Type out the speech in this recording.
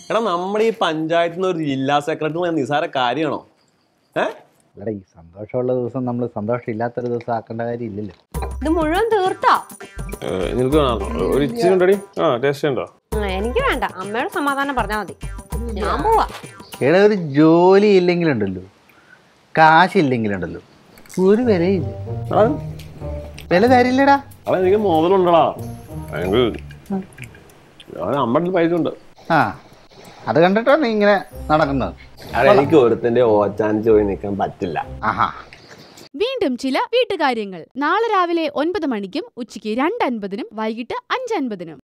എടാ നമ്മുടെ ഈ പഞ്ചായത്തിൽ നിന്ന് ഒരു ജില്ലാ സെക്രട്ടറി നിസാര കാര്യമാണോ ഏ എടാ ഈ സന്തോഷമുള്ള ദിവസം നമ്മൾ സന്തോഷം ഇല്ലാത്തൊരു ദിവസം ആക്കേണ്ട കാര്യമില്ലല്ലോ ഇത് മുഴുവൻ തീർത്താ നിനക്ക് വേണോ ഒരു ഇച്ചിരി ഉണ്ടടി ആ ടേസ്റ്റ് ഉണ്ടോ ആ, എനിക്ക് വേണ്ട അമ്മയോട് സമാധാനം പറഞ്ഞാൽ മതി ഞാൻ പോവാ എടാ ഒരു ജോലി ഇല്ലെങ്കിലുണ്ടല്ലോ കാശില്ലെങ്കിലുണ്ടല്ലോ ഒരു വിലയില്ല എടാ വില തരില്ലടാ എടാ എനിക്ക് മുതലുണ്ടടാ എനിക്ക് ഞാൻ അമ്മയുടെ പൈസ ഉണ്ട് ആ അത് കണ്ടിട്ടാണ് നീ ഇങ്ങനെ നടക്കുന്നത് എടാ എനിക്ക് ഒരുത്തന്റെ ഓച്ചാനിച്ച് പോയി നിൽക്കാൻ പറ്റില്ല ആഹാ വീണ്ടും ചില വീട്ടുകാര്യങ്ങൾ നാളെ രാവിലെ ഒൻപത് മണിക്കും ഉച്ചയ്ക്ക് രണ്ട് അൻപതിനും വൈകിട്ട് അഞ്ച് അൻപതിനും